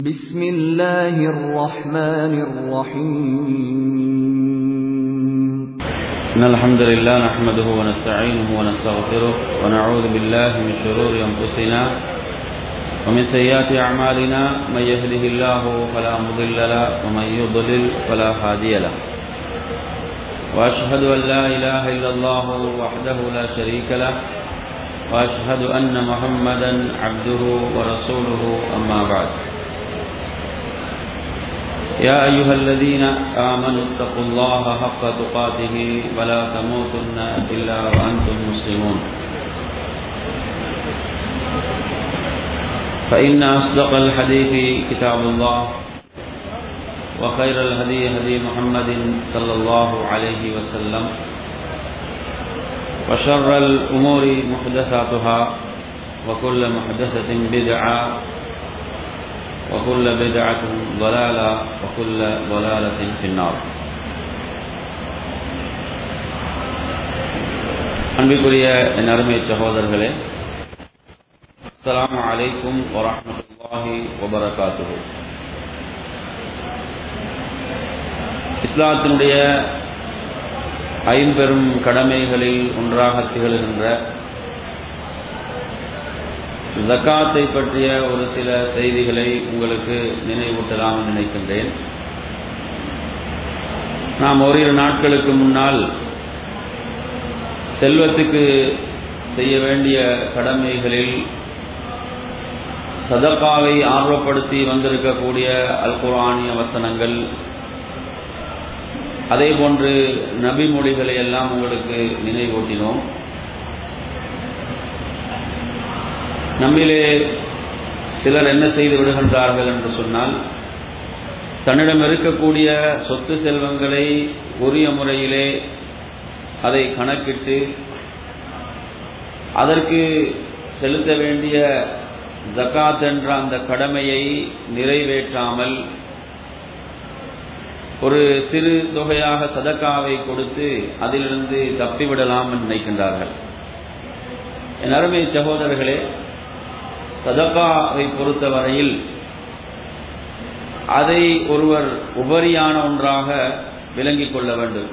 بسم الله الرحمن الرحيم إن الحمد لله نحمده ونستعينه ونستغفره ونعوذ بالله من شرور أنفسنا ومن سيئات أعمالنا من يهده الله فلا مضل له ومن يضلل فلا هادي له وأشهد أن لا إله إلا الله وحده لا شريك له وأشهد أن محمدا عبده ورسوله أما بعد يا أيها الذين آمنوا اتقوا الله حق تقاته ولا تموتن إلا وأنتم مسلمون فإن أصدق الحديث كتاب الله وخير الهدي هدي محمد صلى الله عليه وسلم وشر الأمور محدثاتها وكل محدثة بدعة وكل بدعة ضلالة وكل ضلالة في النار அன்பிற்குரிய என் அருமை சகோதரர்களே அஸ்ஸலாமு அலைக்கும் வரஹ்மத்துல்லாஹி வபரகாத்துஹு இஸ்லாத்தினுடைய ஐம்பெரும் கடமைகளில் ஒன்றாக திகழ்கின்ற ஜக்காத்தை பற்றிய ஒரு சில செய்திகளை உங்களுக்கு நினைவூட்டலாம் நினைக்கின்றேன் நாம் ஓரிரு நாட்களுக்கு முன்னால் செல்வத்துக்கு செய்ய வேண்டிய கடமைகளில் சதக்காவை ஆர்வப்படுத்தி வந்திருக்கக்கூடிய அல் குரானிய வசனங்கள் அதே போன்று நபிமொழிகளை எல்லாம் உங்களுக்கு நினைவூட்டினோம் நம்மிலே சிலர் என்ன செய்து விடுகின்றார்கள் என்று சொன்னால் தன்னிடம் இருக்கக்கூடிய சொத்து செல்வங்களை உரிய முறையிலே அதை கணக்கிட்டு அதற்கு செலுத்த வேண்டிய ஜக்காத் என்ற அந்த கடமையை நிறைவேற்றாமல் ஒரு சிறு தொகையாக சதக்காவை கொடுத்து அதிலிருந்து தப்பிவிடலாம் என்று நினைக்கின்றார்கள் என் அருமை சகோதரர்களே சதக்காவை பொறுத்தவரையில் அதை ஒருவர் உபரியான ஒன்றாக விளங்கிக் கொள்ள வேண்டும்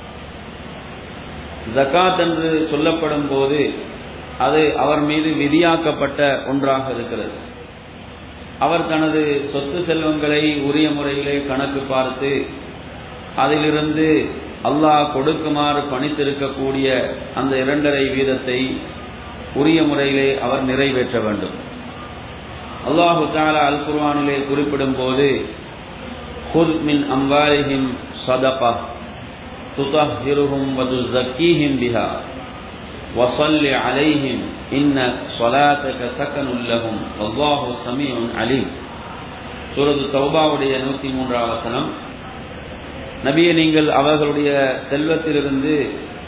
ஜக்காத் என்று சொல்லப்படும் போது அது அவர் மீது விதியாக்கப்பட்ட ஒன்றாக இருக்கிறது அவர் தனது சொத்து செல்வங்களை உரிய முறையிலே கணக்கு பார்த்து அதிலிருந்து அல்லாஹ் கொடுக்குமாறு பணித்திருக்கக்கூடிய அந்த இரண்டரை வீதத்தை உரிய முறையிலே அவர் நிறைவேற்ற வேண்டும் அல்லாஹு தாலா அல் குர்வானிலே குறிப்பிடும் போது ஹுத் மின் அம்பாலிஹிம் சதகா துதஹிருஹும் வது ஜக்கீஹிம் பிஹா வசல்லி அலைஹிம் இன்ன சொலாத்தக சக்கனுல்லஹும் அல்லாஹு சமீஉன் அலீம் சூரது தௌபாவுடைய நூற்றி மூன்றாம் வசனம் நபியை நீங்கள் அவர்களுடைய செல்வத்திலிருந்து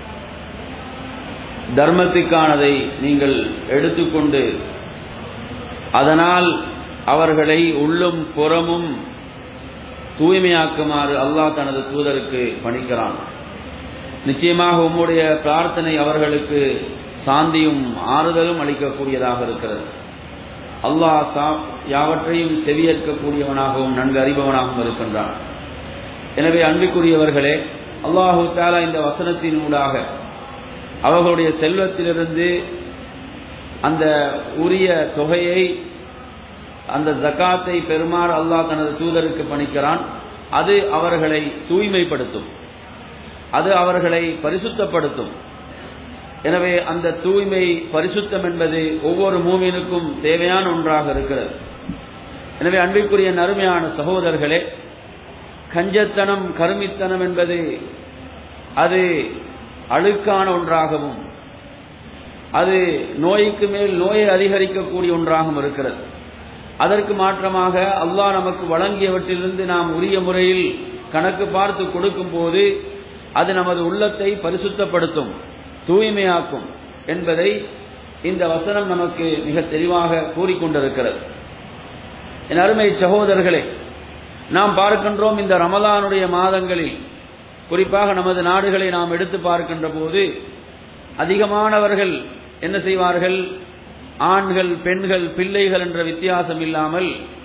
தர்மத்துக்கானதை நீங்கள் எடுத்துக்கொண்டு அதனால் அவர்களை உள்ளும் புறமும் தூய்மையாக்குமாறு அல்லாஹ் தனது தூதருக்கு பணிக்கிறான் நிச்சயமாக உம்முடைய பிரார்த்தனை அவர்களுக்கு சாந்தியும் ஆறுதலும் அளிக்கக்கூடியதாக இருக்கிறது அல்லாஹ் யாவற்றையும் செவியேற்கக்கூடியவனாகவும் நன்கு அறிபவனாகவும் இருக்கின்றான் எனவே அன்பிற்குரியவர்களே அல்லாஹு தாலா இந்த வசனத்தின் ஊடாக அவர்களுடைய செல்வத்திலிருந்து அந்த உரிய தொகையை அந்த ஜக்காத்தை பெறுமாறு அல்லாஹ் தனது தூதருக்கு பணிக்கிறான் அது அவர்களை தூய்மைப்படுத்தும் அது அவர்களை பரிசுத்தப்படுத்தும் எனவே அந்த தூய்மை பரிசுத்தம் என்பது ஒவ்வொரு மூமினுக்கும் தேவையான ஒன்றாக இருக்கிறது எனவே அன்பிற்குரிய நறுமையான சகோதரர்களே கஞ்சத்தனம் கருமித்தனம் என்பது அது அழுக்கான ஒன்றாகவும் அது நோய்க்கு மேல் நோயை அதிகரிக்கக்கூடிய ஒன்றாகவும் இருக்கிறது அதற்கு மாற்றமாக அல்லாஹ் நமக்கு வழங்கியவற்றிலிருந்து நாம் உரிய முறையில் கணக்கு பார்த்து கொடுக்கும் போது அது நமது உள்ளத்தை பரிசுத்தப்படுத்தும் தூய்மையாக்கும் என்பதை இந்த வசனம் நமக்கு மிக தெளிவாக கூறிக்கொண்டிருக்கிறது என் அருமை சகோதரர்களே நாம் பார்க்கின்றோம் இந்த ரமலானுடைய மாதங்களில் குறிப்பாக நமது நாடுகளை நாம் எடுத்து பார்க்கின்ற போது அதிகமானவர்கள் என்ன செய்வார்கள் ஆண்கள் பெண்கள் பிள்ளைகள் என்ற வித்தியாசம் இல்லாமல்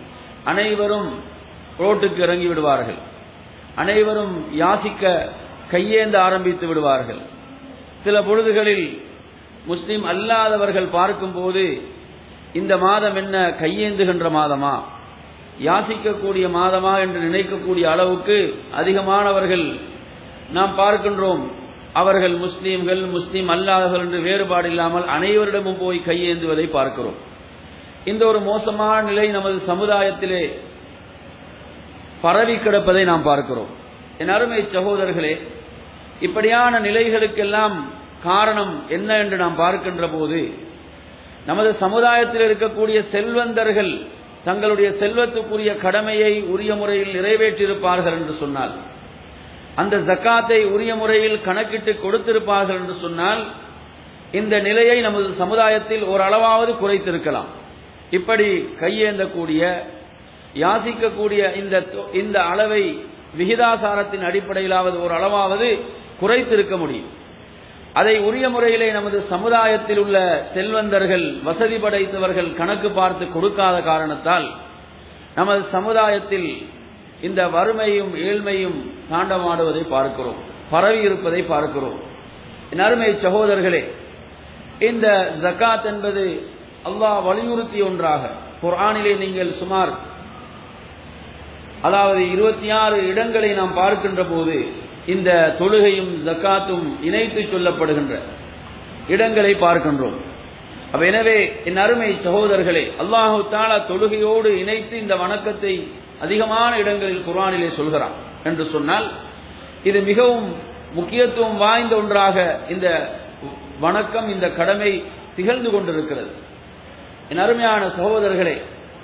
அனைவரும் ரோட்டுக்கு இறங்கி விடுவார்கள் அனைவரும் யாசிக்க கையேந்த ஆரம்பித்து விடுவார்கள் சில பொழுதுகளில் முஸ்லிம் அல்லாதவர்கள் பார்க்கும்போது இந்த மாதம் என்ன கையேந்துகின்ற மாதமா யாசிக்கக்கூடிய மாதமா என்று நினைக்கக்கூடிய அளவுக்கு அதிகமானவர்கள் நாம் பார்க்கின்றோம் அவர்கள் முஸ்லீம்கள் முஸ்லீம் அல்லாதவர்கள் என்று வேறுபாடு இல்லாமல் அனைவரிடமும் போய் கையேந்துவதை பார்க்கிறோம் இந்த ஒரு மோசமான நிலை நமது சமுதாயத்திலே பரவி கிடப்பதை நாம் பார்க்கிறோம் என் அருமை சகோதரர்களே இப்படியான நிலைகளுக்கெல்லாம் காரணம் என்ன என்று நாம் பார்க்கின்ற போது நமது சமுதாயத்தில் இருக்கக்கூடிய செல்வந்தர்கள் தங்களுடைய செல்வத்துக்குரிய கடமையை உரிய முறையில் நிறைவேற்றியிருப்பார்கள் என்று சொன்னால் அந்த ஜக்காத்தை உரிய முறையில் கணக்கிட்டு கொடுத்திருப்பார்கள் என்று சொன்னால் இந்த நிலையை நமது சமுதாயத்தில் ஓரளவாவது குறைத்திருக்கலாம் இப்படி கையேந்தக்கூடிய யாசிக்கக்கூடிய இந்த இந்த அளவை விகிதாசாரத்தின் அடிப்படையிலாவது ஒரு அளவாவது குறைத்திருக்க முடியும் அதை உரிய முறையிலே நமது சமுதாயத்தில் உள்ள செல்வந்தர்கள் வசதி படைத்தவர்கள் கணக்கு பார்த்து கொடுக்காத காரணத்தால் நமது சமுதாயத்தில் இந்த வறுமையும் ஏழ்மையும் தாண்டமாடுவதை பார்க்கிறோம் பரவி இருப்பதை பார்க்கிறோம் என் அருமை சகோதரர்களே இந்த ஜக்காத் என்பது அல்லாஹ் வலியுறுத்திய ஒன்றாக குர்ஆனிலே நீங்கள் சுமார் அதாவது இருபத்தி ஆறு இடங்களை நாம் பார்க்கின்ற போது இந்த தொழுகையும் ஜக்காத்தும் இணைத்து சொல்லப்படுகின்ற இடங்களை பார்க்கின்றோம் அப்ப எனவே என் அருமை சகோதரர்களே அல்லாஹு தாலா தொழுகையோடு இணைத்து இந்த வணக்கத்தை அதிகமான இடங்களில் குர்ஆனிலே சொல்கிறான் என்று சொன்னால் இது மிகவும் முக்கியத்துவம் வாய்ந்த ஒன்றாக இந்த வணக்கம் இந்த கடமை திகழ்ந்து கொண்டிருக்கிறது என் அருமையான சகோதரர்களே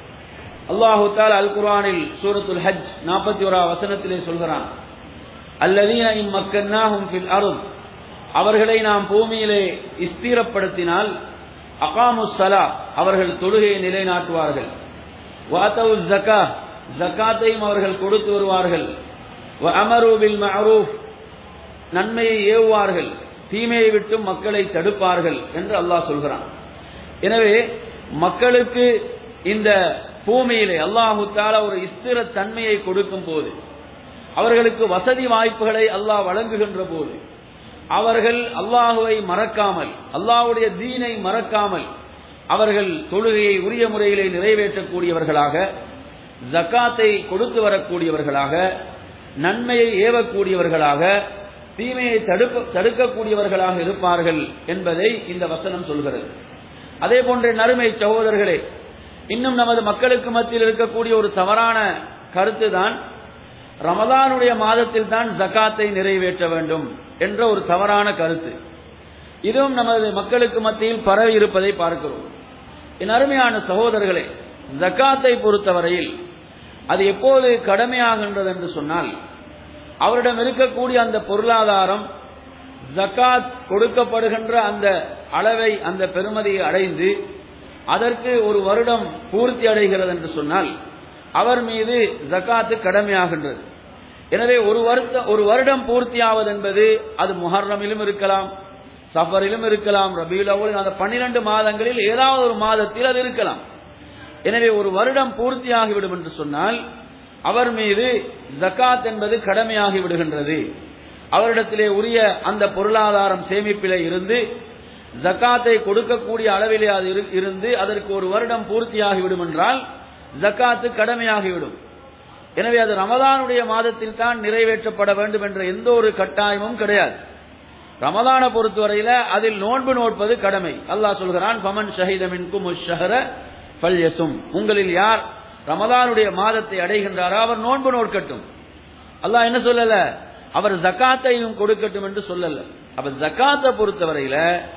அல்லாஹு தாலா அல் குர்ஆனில் சூரத்துல் ஹஜ் நாற்பத்தி ஓரா வசனத்திலே சொல்கிறான் அல்லதீன இம்மக்கன்னாஹும் ஃபில் அருள் அவர்களை நாம் பூமியிலே ஸ்திரப்படுத்தினால் அகாமு சலா அவர்கள் தொழுகையை நிலைநாட்டுவார்கள் வாத்தவு ஜக்கா ஜக்காத்தையும் அவர்கள் கொடுத்து வருவார்கள் அமரு பில் மஅரூஃப் நன்மையை ஏவுவார்கள் தீமையை விட்டும் மக்களை தடுப்பார்கள் என்று அல்லாஹ் சொல்கிறான் எனவே மக்களுக்கு இந்த பூமியிலே அல்லாஹு தாலா ஒரு ஸ்திர தன்மையை கொடுக்கும் போது அவர்களுக்கு வசதி வாய்ப்புகளை அல்லாஹ் வழங்குகின்ற போது அவர்கள் அல்லாஹுவை மறக்காமல் அல்லாஹுடைய தீனை மறக்காமல் அவர்கள் தொழுகையை உரிய முறையிலே நிறைவேற்றக்கூடியவர்களாக ஜக்காத்தை கொடுத்து வரக்கூடியவர்களாக நன்மையை ஏவக்கூடியவர்களாக தீமையை தடுக்க தடுக்கக்கூடியவர்களாக இருப்பார்கள் என்பதை இந்த வசனம் சொல்கிறது அதே போன்ற நறுமை சகோதரர்களே இன்னும் நமது மக்களுக்கு மத்தியில் இருக்கக்கூடிய ஒரு தவறான கருத்து தான் ரமதானுடைய மாதத்தில் தான் ஜக்காத்தை நிறைவேற்ற வேண்டும் என்ற ஒரு தவறான கருத்து இதுவும் நமது மக்களுக்கு மத்தியில் பரவி இருப்பதை பார்க்கிறோம் என் அருமையான சகோதரர்களே ஜக்காத்தை பொறுத்தவரையில் அது எப்போது கடமையாகின்றது என்று சொன்னால் அவரிடம் இருக்கக்கூடிய அந்த பொருளாதாரம் ஜக்காத் கொடுக்கப்படுகின்ற அந்த அளவை அந்த பெருமதியை அடைந்து அதற்கு ஒரு வருடம் பூர்த்தி அடைகிறது என்று சொன்னால் அவர் மீது ஜக்காத்து கடமையாகின்றது எனவே ஒரு வருத்த ஒரு வருடம் பூர்த்தியாவது என்பது அது முஹர்ரமிலும் இருக்கலாம் சஃபரிலும் இருக்கலாம் ரபியுல் அவ்வளின் அந்த பன்னிரண்டு மாதங்களில் ஏதாவது ஒரு மாதத்தில் அது இருக்கலாம் எனவே ஒரு வருடம் பூர்த்தியாகிவிடும் என்று சொன்னால் அவர் மீது ஜக்காத் என்பது கடமையாகி விடுகின்றது அவரிடத்திலே உரிய அந்த பொருளாதாரம் சேமிப்பிலே இருந்து ஜக்காத்தை கொடுக்கக்கூடிய அளவிலே அது இருந்து அதற்கு ஒரு வருடம் பூர்த்தியாகிவிடும் என்றால் ஜக்காத்து கடமையாகிவிடும் எனவே அது ரமதானுடைய மாதத்தில் தான் நிறைவேற்றப்பட வேண்டும் என்ற எந்த ஒரு கட்டாயமும் கிடையாது ரமதானை பொறுத்தவரையில அதில் நோன்பு நோட்பது கடமை அல்லாஹ் சொல்கிறான் பமன் ஷஹிதமின்கும் ஷஹர பல்யசும் உங்களில் யார் ரமதானுடைய மாதத்தை அடைகின்றாரோ அவர் நோன்பு நோட்கட்டும் அல்லாஹ் என்ன சொல்லல அவர் ஜக்காத்தையும் கொடுக்கட்டும் என்று சொல்லல அப்ப ஜக்காத்தை பொறுத்தவரையில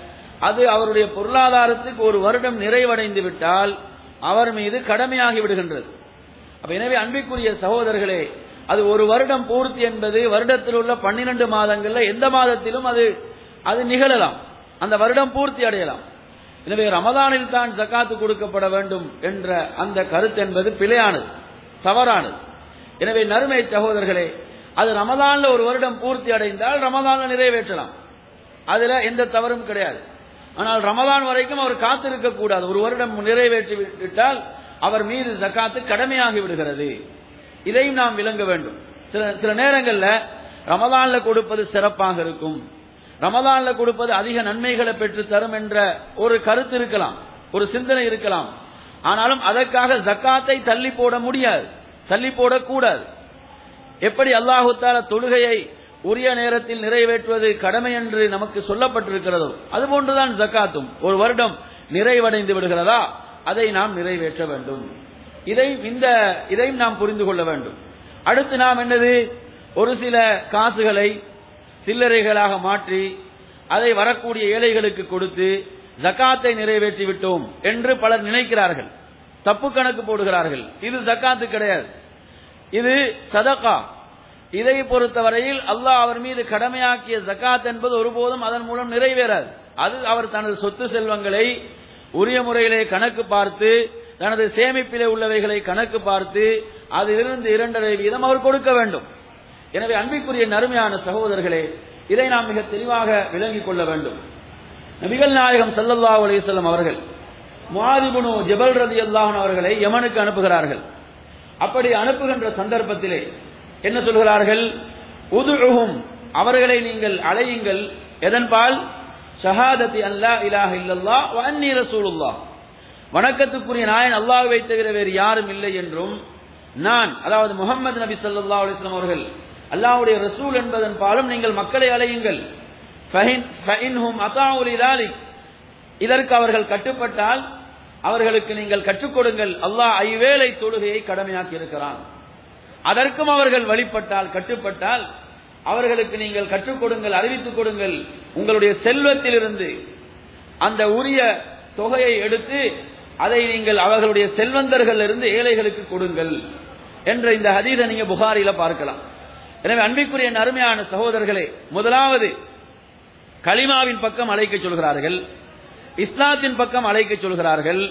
அது அவருடைய பொருளாதாரத்துக்கு ஒரு வருடம் நிறைவடைந்து விட்டால் அவர் மீது கடமையாகி விடுகின்றது அப்ப எனவே அன்பிற்குரிய சகோதரர்களே அது ஒரு வருடம் பூர்த்தி என்பது வருடத்தில் உள்ள பன்னிரண்டு மாதங்கள்ல எந்த மாதத்திலும் அது அது நிகழலாம் அந்த வருடம் பூர்த்தி அடையலாம் எனவே ரமதானில் தான் ஜக்காத்து கொடுக்கப்பட வேண்டும் என்ற அந்த கருத்து என்பது பிழையானது தவறானது எனவே நறுமை சகோதரர்களே அது ரமதான்ல ஒரு வருடம் பூர்த்தி அடைந்தால் ரமதான்ல நிறைவேற்றலாம் அதுல எந்த தவறும் கிடையாது ஆனால் ரமதான் வரைக்கும் அவர் காத்திருக்க கூடாது ஒரு வருடம் நிறைவேற்றி விட்டால் அவர் மீது ஜக்காத்து கடமையாகி விடுகிறது இதையும் நாம் விளங்க வேண்டும் சில சில நேரங்கள்ல ரமதான்ல கொடுப்பது சிறப்பாக இருக்கும் ரமதான்ல கொடுப்பது அதிக நன்மைகளை பெற்று தரும் என்ற ஒரு கருத்து இருக்கலாம் ஒரு சிந்தனை இருக்கலாம் ஆனாலும் அதற்காக ஜக்காத்தை தள்ளி போட முடியாது தள்ளி போடக்கூடாது எப்படி அல்லாஹு தாலா தொழுகையை உரிய நேரத்தில் நிறைவேற்றுவது கடமை என்று நமக்கு சொல்லப்பட்டிருக்கிறதோ அதுபோன்றுதான் ஜக்காத்தும் ஒரு வருடம் நிறைவடைந்து விடுகிறதா அதை நாம் நிறைவேற்ற வேண்டும் இதை இந்த இதையும் நாம் புரிந்து கொள்ள வேண்டும் அடுத்து நாம் என்னது ஒரு சில காசுகளை சில்லறைகளாக மாற்றி அதை வரக்கூடிய ஏழைகளுக்கு கொடுத்து ஜக்காத்தை நிறைவேற்றி விட்டோம் என்று பலர் நினைக்கிறார்கள் தப்பு கணக்கு போடுகிறார்கள் இது ஜக்காத்து கிடையாது இது சதகா இதை பொறுத்தவரையில் அல்லாஹ் அவர் மீது கடமையாக்கிய ஜக்காத் என்பது ஒருபோதும் அதன் மூலம் நிறைவேறாது அது அவர் தனது சொத்து செல்வங்களை உரிய முறையிலே கணக்கு பார்த்து தனது சேமிப்பிலே உள்ளவைகளை கணக்கு பார்த்து அதிலிருந்து இரண்டரை வீதம் அவர் கொடுக்க வேண்டும் எனவே அன்பிற்குரிய நறுமையான சகோதரர்களே இதை நாம் மிக தெளிவாக விளங்கிக் கொள்ள வேண்டும் நபிகள் நாயகம் சல்லல்லா அலிசல்லம் அவர்கள் முஆதிபுனு ஜபல் ரதி அல்லாஹன் அவர்களை யமனுக்கு அனுப்புகிறார்கள் அப்படி அனுப்புகின்ற சந்தர்ப்பத்திலே என்ன சொல்கிறார்கள் உதுழுகும் அவர்களை நீங்கள் அழையுங்கள் எதன்பால் ஷஹாதத்தி அல்லா இலாஹ இல்லல்லா வ அன்னி ரசூலுல்லாஹ் வணக்கத்துக்குரிய நாயன் அல்லாஹ்வை தவிர வேறு யாரும் இல்லை என்றும் நான் அதாவது முகமது நபி ஸல்லல்லாஹு அலைஹி வஸல்லம் அவர்கள் அல்லாஹ்வுடைய ரசூல் என்பதன் பாலும் நீங்கள் மக்களை அழையுங்கள் ஃபஹின் ஃபஇன்ஹும் அதாஉ லிதாலிக் இதற்கு அவர்கள் கட்டுப்பட்டால் அவர்களுக்கு நீங்கள் கற்றுக் கொடுங்கள் அல்லாஹ் ஐவேளை தொழுகையை கடமையாக்கி இருக்கிறான் அதற்கும் அவர்கள் வழிபட்டால் கட்டுப்பட்டால் அவர்களுக்கு நீங்கள் கற்றுக் கொடுங்கள் அறிவித்துக் கொடுங்கள் உங்களுடைய செல்வத்திலிருந்து அந்த உரிய தொகையை எடுத்து அதை நீங்கள் அவர்களுடைய செல்வந்தர்கள் இருந்து ஏழைகளுக்கு கொடுங்கள் என்ற இந்த ஹதீதை நீங்க புகாரில பார்க்கலாம் எனவே அன்பிற்குரிய அருமையான சகோதரர்களே முதலாவது கலிமாவின் பக்கம் அழைக்க சொல்கிறார்கள் இஸ்லாத்தின் பக்கம் அழைக்க சொல்கிறார்கள்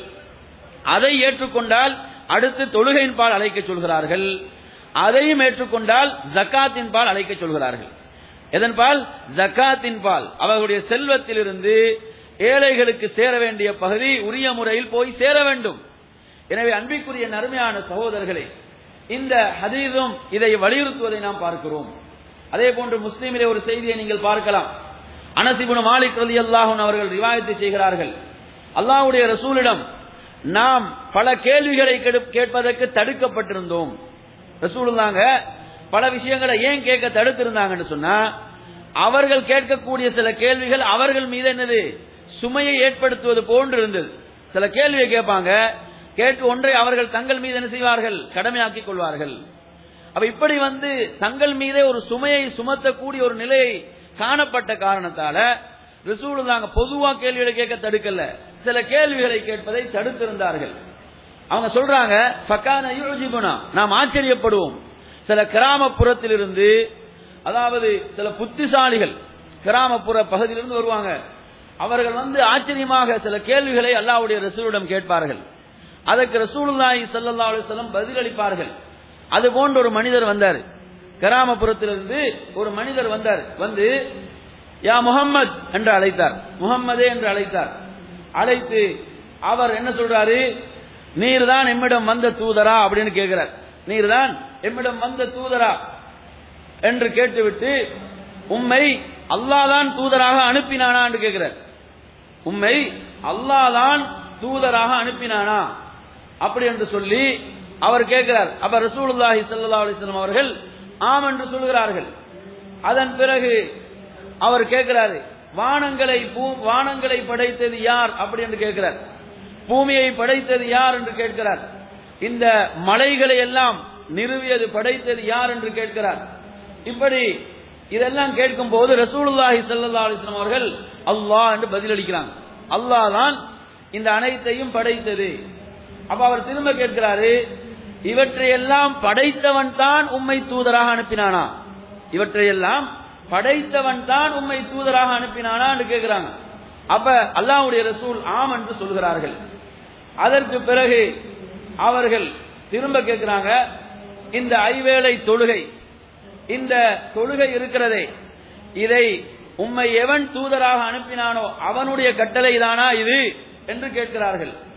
அதை ஏற்றுக்கொண்டால் அடுத்து தொழுகையின் பால் அழைக்க சொல்கிறார்கள் அதையும் ஏற்றுக்கொண்டால் ஜக்காத்தின் பால் அழைக்க சொல்கிறார்கள் எதன் பால் ஜக்காத்தின் பால் அவர்களுடைய செல்வத்திலிருந்து ஏழைகளுக்கு சேர வேண்டிய பகுதி உரிய முறையில் போய் சேர வேண்டும் எனவே அன்பிற்குரிய நறுமையான சகோதரர்களே இந்த ஹதீஸும் இதை வலியுறுத்துவதை நாம் பார்க்கிறோம் அதே போன்று முஸ்லீமிலே ஒரு செய்தியை நீங்கள் பார்க்கலாம் அனசிபுன மாலிக் ரலி அல்லாஹூன் அவர்கள் ரிவாயத்தை செய்கிறார்கள் அல்லாஹ்வுடைய ரசூலிடம் நாம் பல கேள்விகளை கெடு- கேட்பதற்கு தடுக்கப்பட்டிருந்தோம் ரசூலுல்லாங்க பல விஷயங்களை ஏன் கேட்க தடுத்திருந்தாங்கன்னு சொன்னா அவர்கள் கேட்கக்கூடிய சில கேள்விகள் அவர்கள் மீது என்னது சுமையை ஏற்படுத்துவது போன்று இருந்தது சில கேள்வியை கேட்பாங்க கேட்டு ஒன்றை அவர்கள் தங்கள் மீது என்ன செய்வார்கள் கடமையாக்கிக் கொள்வார்கள் அப்ப இப்படி வந்து தங்கள் மீதே ஒரு சுமையை சுமத்தக்கூடிய ஒரு நிலையை காணப்பட்ட காரணத்தால ரசூலுல்லாங்க பொதுவா கேள்விகளை கேட்க தடுக்கல சில கேள்விகளை கேட்பதை தடுத்திருந்தார்கள் அவங்க சொல்றாங்க ஃபக்கான யுஜிபுனா நாம் ஆச்சரியப்படுவோம் சில கிராமப்புறத்திலிருந்து அதாவது சில புத்திசாலிகள் கிராமப்புற பகுதியிலிருந்து வருவாங்க அவர்கள் வந்து ஆச்சரியமாக சில கேள்விகளை அல்லாஹ்வுடைய ரசூலிடம் கேட்பார்கள் அதற்கு ரசூலுல்லாஹி ஸல்லல்லாஹு அலைஹி வஸல்லம் பதிலளிப்பார்கள் அது போன்ற ஒரு மனிதர் வந்தார் கிராமப்புறத்திலிருந்து ஒரு மனிதர் வந்தார் வந்து யா முஹம்மத் என்று அழைத்தார் முஹம்மதே என்று அழைத்தார் அழைத்து அவர் என்ன சொல்றாரு நீர்தான் எம்மிடம் வந்த தூதரா அப்படின்னு கேட்கிறார் நீர்தான் எம்மிடம் வந்த தூதரா என்று கேட்டுவிட்டு உம்மை அல்லாதான் தூதராக அனுப்பினானா என்று கேட்கிறார் உம்மை அல்லாதான் தூதராக அனுப்பினானா அப்படி என்று சொல்லி அவர் கேட்கிறார் அப்ப ரசூலுல்லாஹி ஸல்லல்லாஹு அலைஹி வஸல்லம் அவர்கள் ஆம் என்று சொல்கிறார்கள் அதன் பிறகு அவர் கேட்கிறாரு வானங்களை பூ- வானங்களை படைத்தது யார் அப்படி என்று கேட்கிறார் பூமியை படைத்தது யார் என்று கேட்கிறார் இந்த மலைகளை எல்லாம் நிறுவியது படைத்தது யார் என்று கேட்கிறார் இப்படி இதெல்லாம் கேட்கும் போது ரசூலுல்லாஹி ஸல்லல்லாஹு அலைஹி வஸல்லம் அவர்கள் அல்லாஹ் என்று பதிலளிக்கிறாங்க அல்லாஹ் தான் இந்த அனைத்தையும் படைத்தது அப்ப அவர் திரும்ப கேட்கிறாரு இவற்றையெல்லாம் படைத்தவன் தான் உம்மை தூதராக அனுப்பினானா இவற்றையெல்லாம் படைத்தவன் தான் உம்மை தூதராக அனுப்பினானா என்று கேட்கிறாங்க அப்ப அல்லாஹ்வுடைய ரசூல் ஆம் என்று சொல்கிறார்கள் அதற்கு பிறகு அவர்கள் திரும்ப கேட்கிறாங்க இந்த ஐவேளை தொழுகை இந்த தொழுகை இருக்கிறதே இதை உம்மை எவன் தூதராக அனுப்பினானோ அவனுடைய கட்டளை தானா இது என்று கேட்கிறார்கள்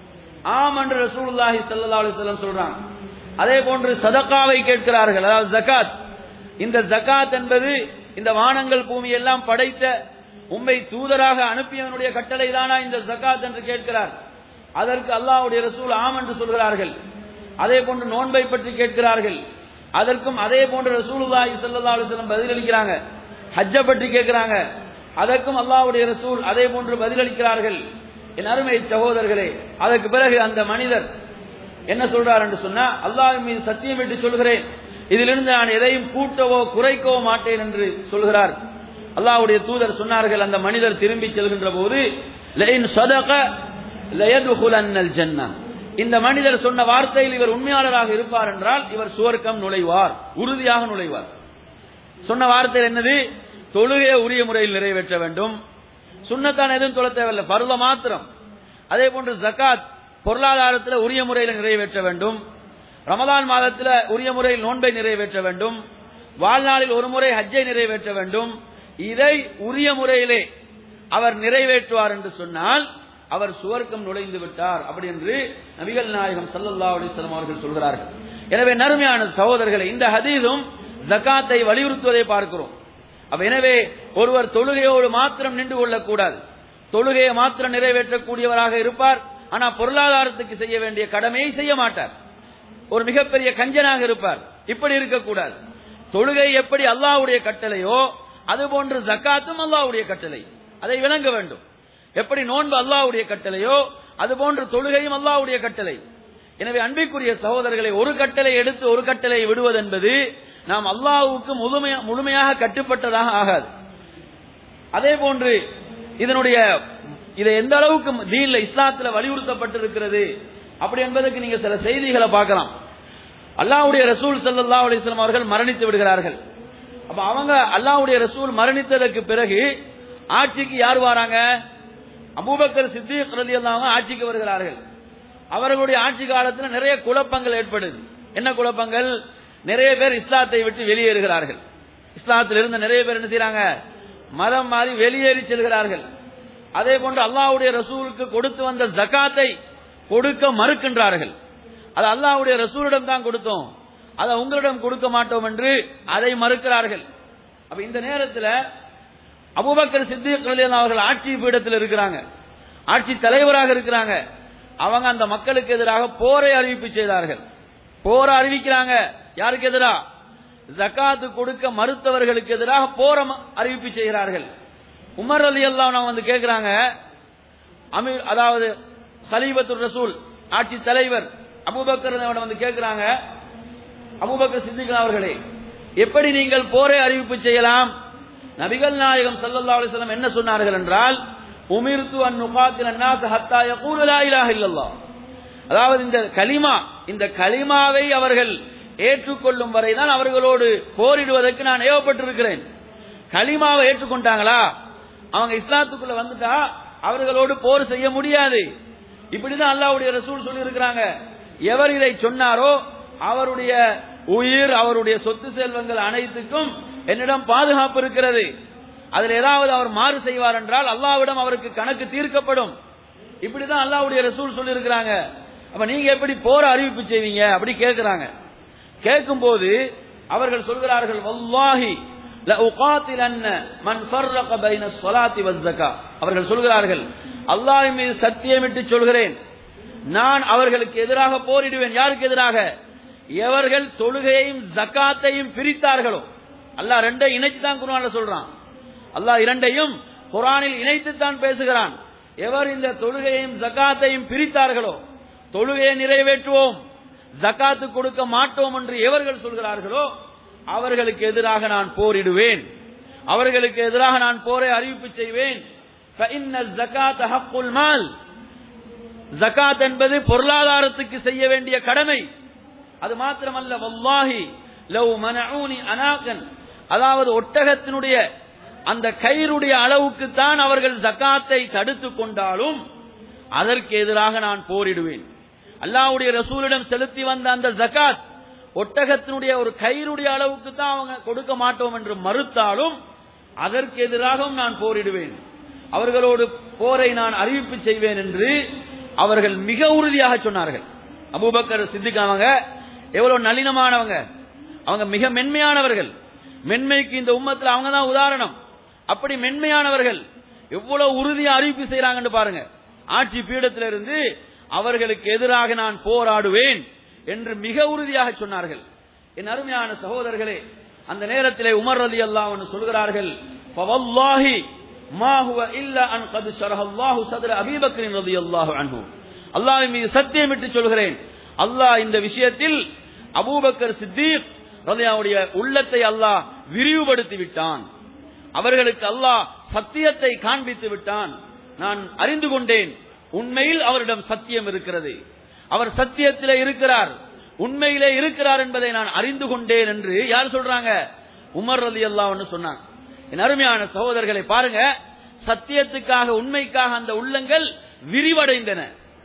ஆம் என்று ரசூலுல்லாஹி ஸல்லல்லாஹு அலைஹி வஸல்லம் சொல்றாங்க அதே போன்று சதகாவை கேட்கிறார்கள் அதாவது ஜகாத் இந்த ஜகாத் என்பது இந்த வானங்கள் பூமி எல்லாம் படைத்த உம்மை தூதராக அனுப்பியவனுடைய கட்டளை தானா இந்த ஜகாத் என்று கேட்கிறார் அதற்கு அல்லாஹ்வுடைய ரசூல் ஆம் என்று சொல்கிறார்கள் அதே போன்று நோன்பை பற்றி கேட்கிறார்கள் அதற்கும் அதே போன்று ரசூலுல்லாஹி ஸல்லல்லாஹு அலைஹி வஸல்லம் பதிலளிக்கிறாங்க ஹஜ்ஜ பற்றி கேட்கிறாங்க அதற்கும் அல்லாஹ்வுடைய ரசூல் அதே போன்று பதிலளிக்கிறார்கள் என் அருமை சகோதரர்களே அதற்கு பிறகு அந்த மனிதர் என்ன சொல்றார் என்று சொன்னா அல்லாஹ் மீது சத்தியம் விட்டு சொல்கிறேன் இதிலிருந்து நான் எதையும் கூட்டவோ குறைக்கவோ மாட்டேன் என்று சொல்கிறார் அல்லாஹ்வுடைய தூதர் சொன்னார்கள் அந்த மனிதர் திரும்பி செல்கின்ற போது லஇன் சதக லயதுகுலன்னல் ஜன்னah இந்த மனிதர் சொன்ன வார்த்தையில் இவர் உண்மையாளராக இருப்பார் என்றால் இவர் சுவர்க்கம் நுழைவார் உறுதியாக நுழைவார் சொன்ன வார்த்தை என்னது தொழுகையை உரிய முறையில் நிறைவேற்ற வேண்டும் சுண்ணத்தான் எதுவும் தொழ தேவையில்லை பருவ மாத்திரம் அதே போன்று ஜகாத் பொருளாதாரத்தில் உரிய முறையில் நிறைவேற்ற வேண்டும் ரமதான் மாதத்தில் உரிய முறையில் நோன்பை நிறைவேற்ற வேண்டும் வாழ்நாளில் ஒரு முறை ஹஜ்ஜை நிறைவேற்ற வேண்டும் இதை உரிய முறையிலே அவர் நிறைவேற்றுவார் என்று சொன்னால் அவர் சுவர்க்கம் நுழைந்து விட்டார் அப்படி என்று நபிகள் நாயகம் ஸல்லல்லாஹு அலைஹி வஸல்லம் அவர்கள் சொல்கிறார்கள் எனவே நறுமையான சகோதரர்களை இந்த ஹதீஸும் ஜகாத்தை வலியுறுத்துவதை பார்க்கிறோம் அப்ப எனவே ஒருவர் தொழுகையோடு மாத்திரம் நின்று கொள்ளக்கூடாது தொழுகையை மாத்திரம் நிறைவேற்றக்கூடியவராக இருப்பார் ஆனா பொருளாதாரத்துக்கு செய்ய வேண்டிய கடமையை செய்ய மாட்டார் ஒரு மிகப்பெரிய கஞ்சனாக இருப்பார் இப்படி இருக்கக்கூடாது தொழுகை எப்படி அல்லாஹ்வுடைய கட்டளையோ அதுபோன்று ஜக்காத்தும் அல்லாஹ்வுடைய கட்டளை அதை விளங்க வேண்டும் எப்படி நோன்பு அல்லாஹ்வுடைய கட்டளையோ அதுபோன்று தொழுகையும் அல்லாஹ்வுடைய கட்டளை எனவே அன்பிற்குரிய சகோதரர்களை ஒரு கட்டளை எடுத்து ஒரு கட்டளை விடுவது என்பது நாம் அல்லாஹ்வுக்கு முழுமையா முழுமையாக கட்டுப்பட்டதாக ஆகாது அதே போன்று இதனுடைய இதை எந்த அளவுக்கு தீன்ல இஸ்லாத்துல வலியுறுத்தப்பட்டிருக்கிறது அப்படி என்பதற்கு நீங்க சில செய்திகளை பார்க்கலாம் அல்லாஹ்வுடைய ரசூல் ஸல்லல்லாஹு அலைஹி வஸல்லம் அவர்கள் மரணித்து விடுகிறார்கள் அப்ப அவங்க அல்லாஹ்வுடைய ரசூல் மரணித்ததற்கு பிறகு ஆட்சிக்கு யார் வராங்க அபூபக்கர் சித்திக் ரலியல்லாஹு அன்ஹு ஆட்சிக்கு வருகிறார்கள் அவர்களுடைய ஆட்சி காலத்தில் நிறைய குழப்பங்கள் ஏற்படுது என்ன குழப்பங்கள் நிறைய பேர் இஸ்லாத்தை விட்டு வெளியேறுகிறார்கள் இஸ்லாத்தில் இருந்த நிறைய பேர் என்ன செய்றாங்க மதம் மாறி வெளியேறி செல்கிறார்கள் அதே போன்று அல்லாஹ்வுடைய ரசூலுக்கு கொடுத்து வந்த ஜகாத்தை கொடுக்க மறுக்கின்றார்கள் அது அல்லாஹ்வுடைய ரசூலிடம் தான் கொடுத்தோம் அதை உங்களிடம் கொடுக்க மாட்டோம் என்று அதை மறுக்கிறார்கள் அப்ப இந்த நேரத்தில் அபூபக்கர் சித்திக் ரலியல்லாஹு அவர்கள் ஆட்சி பீடத்தில் இருக்கிறாங்க ஆட்சி தலைவராக இருக்கிறாங்க அவங்க அந்த மக்களுக்கு எதிராக போரை அறிவிப்பு செய்தார்கள் போரை அறிவிக்கிறாங்க யாருக்கு எதிரா ஜக்காத்து கொடுக்க மறுத்தவர்களுக்கு எதிராக போர அறிவிப்பு செய்கிறார்கள் உமர் அலி அல்லாஹ் வந்து கேட்கிறாங்க அமீர் அதாவது சலீபத்துர் ரசூல் ஆட்சி தலைவர் அபூபக்கர் வந்து கேட்கிறாங்க அபூபக்கர் சித்திக் அவர்களே எப்படி நீங்கள் போரை அறிவிப்பு செய்யலாம் நபிகள் நாயகம் ஸல்லல்லாஹு அலைஹி வஸல்லம் என்ன சொன்னார்கள் என்றால் உமிர்து அன் நுகாத்தில் அன்னாஸ் ஹத்தா யகூலு லா இலாஹ இல்லல்லாஹ் அதாவது இந்த கலிமா இந்த கலிமாவை அவர்கள் ஏற்றுக்கொள்ளும் வரைதான் அவர்களோடு போரிடுவதற்கு நான் ஏவப்பட்டிருக்கிறேன் கலிமாவை ஏற்றுக்கொண்டாங்களா அவங்க இஸ்லாத்துக்குள்ள வந்துட்டா அவர்களோடு போர் செய்ய முடியாது இப்படிதான் அல்லாஹ்வுடைய ரசூல் சொல்லி இருக்கிறாங்க எவர் இதை சொன்னாரோ அவருடைய உயிர் அவருடைய சொத்து செல்வங்கள் அனைத்துக்கும் என்னிடம் பாதுகாப்பு இருக்கிறது அதில் ஏதாவது அவர் மாறு செய்வார் என்றால் அல்லாவிடம் அவருக்கு கணக்கு தீர்க்கப்படும் இப்படிதான் அல்லாஹ்வுடைய ரசூல் சொல்லி இருக்கிறாங்க அப்ப நீங்க எப்படி போற அறிவிப்பு செய்வீங்க அப்படி கேட்கிறாங்க கேட்கும் போது அவர்கள் சொல்கிறார்கள் வல்லாஹி லஉகாத்திலன்ன மன் ஃபர்ரக பைன ஸலாத்தி வஸ்ஸகா அவர்கள் சொல்கிறார்கள் அல்லாஹ் மீது சத்தியமிட்டு சொல்கிறேன் நான் அவர்களுக்கு எதிராக போரிடுவேன் யாருக்கு எதிராக எவர்கள் தொழுகையையும் ஜக்காத்தையும் பிரித்தார்களோ அல்லாஹ் ரெண்டை இணைச்சு தான் குர்ஆன்ல சொல்றான் அல்லாஹ் இரண்டையும் குர்ஆனில் இணைத்து தான் பேசுகிறான் எவர் இந்த தொழுகையையும் ஜக்காத்தையும் பிரித்தார்களோ தொழுகையை நிறைவேற்றுவோம் ஜக்காத்து கொடுக்க மாட்டோம் என்று எவர்கள் சொல்கிறார்களோ அவர்களுக்கு எதிராக நான் போரிடுவேன் அவர்களுக்கு எதிராக நான் போரை அறிவிப்பு செய்வேன் فإن الزكاة حق المال ஜகாத் என்பது பொருளாதாரத்துக்கு செய்ய வேண்டிய கடமை அது மாத்திரமல்ல வல்லாஹி லவ் மனஊனி அனாகன் அதாவது ஒட்டகத்தினுடைய அந்த கயிறுடைய அளவுக்கு தான் அவர்கள் ஜக்காத்தை தடுத்து கொண்டாலும் அதற்கு எதிராக நான் போரிடுவேன் அல்லாஹ்வுடைய ரசூலிடம் செலுத்தி வந்த அந்த ஜகாத் ஒட்டகத்தினுடைய ஒரு கயிறுடைய அளவுக்கு தான் அவங்க கொடுக்க மாட்டோம் என்று மறுத்தாலும் அதற்கு எதிராகவும் நான் போரிடுவேன் அவர்களோடு போரை நான் அறிவிப்பு செய்வேன் என்று அவர்கள் மிக உறுதியாக சொன்னார்கள் அபூபக்கர் சித்திக் அவங்க எவ்வளவு நளினமானவங்க அவங்க மிக மென்மையானவர்கள் மென்மைக்கு இந்த உம்மத்துல அவங்க தான் உதாரணம் அப்படி மென்மையானவர்கள் எவ்வளவு உறுதியா அறிவிப்பு செய்யறாங்கன்னு பாருங்க ஆட்சி பீடத்திலிருந்து இருந்து அவர்களுக்கு எதிராக நான் போராடுவேன் என்று மிக உறுதியாக சொன்னார்கள் என் அருமையான சகோதரர்களே அந்த நேரத்திலே உமர் ரலி அல்லாஹ் சொல்கிறார்கள் "ஃபவல்லாஹி மா ஹுவ இல்லா அன் கத் ஷரஹல்லாஹு சத்ர அபீ பக்ரின் ரலியல்லாஹு அன்ஹு அல்லாஹ்வின் மீது சத்தியமிட்டு சொல்கிறேன் அல்லாஹ் இந்த விஷயத்தில் அபூபக்கர் சித்தீக் ரலியாவுடைய உள்ளத்தை அல்லாஹ் விரிவுபடுத்தி விட்டான் அவர்களுக்கு அல்லாஹ் சத்தியத்தை காண்பித்து விட்டான் நான் அறிந்து கொண்டேன் உண்மையில் அவரிடம் சத்தியம் இருக்கிறது அவர் சத்தியத்திலே இருக்கிறார் உண்மையிலே இருக்கிறார் என்பதை நான் அறிந்து கொண்டேன் என்று யார் சொல்றாங்க உமர் ரலி அல்லாஹ்னு சொன்னாங்க என் அருமையான சகோதரர்களை பாருங்க சத்தியத்துக்காக உண்மைக்காக அந்த உள்ளங்கள் விரிவடைந்தன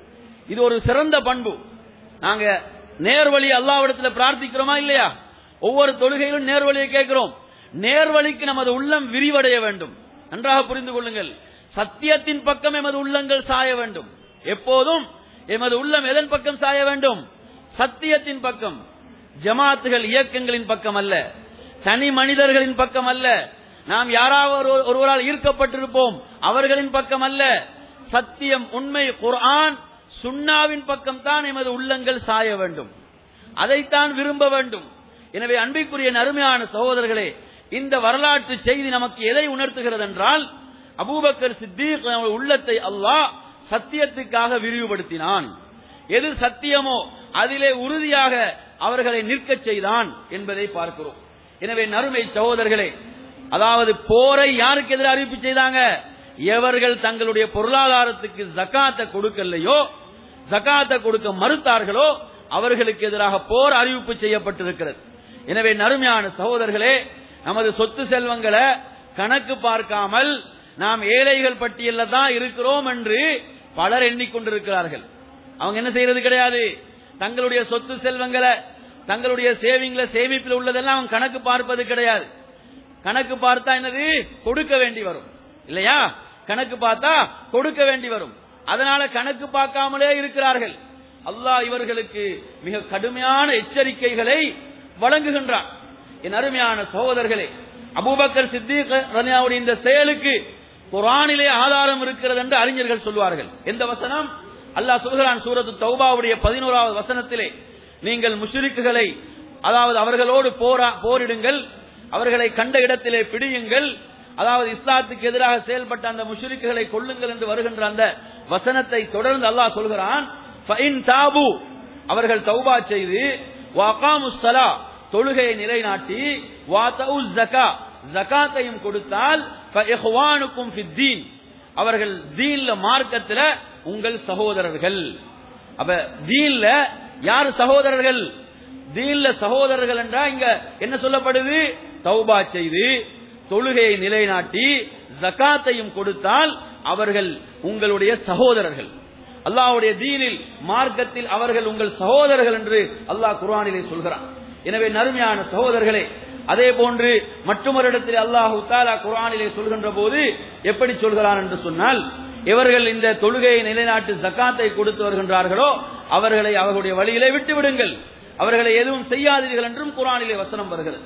இது ஒரு சிறந்த பண்பு நாங்க நேர்வழி அல்லாவிடத்துல பிரார்த்திக்கிறோமா இல்லையா ஒவ்வொரு தொழுகையிலும் நேர்வழியை கேட்கிறோம் நேர்வழிக்கு நமது உள்ளம் விரிவடைய வேண்டும் நன்றாக புரிந்து கொள்ளுங்கள் சத்தியத்தின் பக்கம் எமது உள்ளங்கள் சாய வேண்டும் எப்போதும் எமது உள்ளம் எதன் பக்கம் சாய வேண்டும் சத்தியத்தின் பக்கம் ஜமாத்துகள் இயக்கங்களின் பக்கம் அல்ல தனி மனிதர்களின் பக்கம் அல்ல நாம் யாராவது ஒரு- ஒருவரால் ஈர்க்கப்பட்டிருப்போம் அவர்களின் பக்கம் அல்ல சத்தியம் உண்மை குர்ஆன் சுன்னாவின் பக்கம் தான் எமது உள்ளங்கள் சாய வேண்டும் அதைத்தான் விரும்ப வேண்டும் எனவே அன்பிற்குரிய அருமையான சகோதரர்களே இந்த வரலாற்று செய்தி நமக்கு எதை உணர்த்துகிறது என்றால் அபூபக்கர் சித்தீக் அவர்கள் உள்ளத்தை அல்லாஹ் சத்தியத்துக்காக விரிவுபடுத்தினான் எது சத்தியமோ அதிலே உறுதியாக அவர்களை நிற்கச் செய்தான் என்பதை பார்க்கிறோம் எனவே நறுமை சகோதரர்களே அதாவது போரை யாருக்கு எதிராக அறிவிப்பு செய்தாங்க எவர்கள் தங்களுடைய பொருளாதாரத்துக்கு ஜக்காத்தை கொடுக்கலையோ ஜக்காத்தை கொடுக்க மறுத்தார்களோ அவர்களுக்கு எதிராக போர் அறிவிப்பு செய்யப்பட்டிருக்கிறது எனவே நறுமையான சகோதரர்களே நமது சொத்து செல்வங்களை கணக்கு பார்க்காமல் நாம் ஏழைகள் பட்டியல்ல தான் இருக்கிறோம் என்று பலர் எண்ணிக்கொண்டிருக்கிறார்கள் அவங்க என்ன செய்யறது கிடையாது தங்களுடைய சொத்து செல்வங்களை தங்களுடைய சேவிங்ல சேமிப்பில் உள்ளதெல்லாம் அவங்க கணக்கு பார்ப்பது கிடையாது கணக்கு பார்த்தா என்னது கொடுக்க வேண்டி வரும் இல்லையா கணக்கு பார்த்தா கொடுக்க வேண்டி வரும் அதனால கணக்கு பார்க்காமலே இருக்கிறார்கள் அல்லாஹ் இவர்களுக்கு மிக கடுமையான எச்சரிக்கைகளை வழங்குகின்றான் என் அருமையான சகோதரர்களே அபூபக்கர் சித்திக் ரலியாவுடைய இந்த செயலுக்கு குரானிலே ஆதாரம் இருக்கிறது என்று அறிஞர்கள் சொல்வார்கள் எந்த வசனம் அல்லாஹ் சொல்கிறான் சூரத்து தௌபாவுடைய பதினோராவது வசனத்திலே நீங்கள் முஷ்ரிக்குகளை அதாவது அவர்களோடு போரா போரிடுங்கள் அவர்களை கண்ட இடத்திலே பிடியுங்கள் அதாவது இஸ்லாத்துக்கு எதிராக செயல்பட்ட அந்த முஷ்ரிக்குகளை கொள்ளுங்கள் என்று வருகின்ற அந்த வசனத்தை தொடர்ந்து அல்லாஹ் சொல்கிறான் ஃபைன் தாபு அவர்கள் தௌபா செய்து வகாமுஸ் ஸலா தொழுகையை நிலைநாட்டி வாத்தவு ஜகா ஜகாத்தையும் கொடுத்தால் ஃபஇஹ்வானுக்கும் ஃபித்தீன் அவர்கள் தீன்ல மார்க்கத்துல உங்கள் சகோதரர்கள் அப்ப தீன்ல யார் சகோதரர்கள் தீன்ல சகோதரர்கள் என்றா இங்க என்ன சொல்லப்படுது தௌபா செய்து தொழுகையை நிலைநாட்டி ஜகாத்தையும் கொடுத்தால் அவர்கள் உங்களுடைய சகோதரர்கள் அல்லாஹ்வுடைய தீனில் மார்க்கத்தில் அவர்கள் உங்கள் சகோதரர்கள் என்று அல்லாஹ் குர்ஆனிலே சொல்கிறான் எனவே நறுமையான சகோதரர்களே அதே போன்று மற்றொரு இடத்தில் அல்லாஹு தாலா குர்ஆனிலே சொல்கின்ற போது எப்படி சொல்கிறான் என்று சொன்னால் இவர்கள் இந்த தொழுகையை நிலைநாட்டு ஜக்காத்தை கொடுத்து வருகின்றார்களோ அவர்களை அவர்களுடைய வழியிலே விட்டு விடுங்கள் அவர்களை எதுவும் செய்யாதீர்கள் என்றும் குர்ஆனிலே வசனம் வருகிறது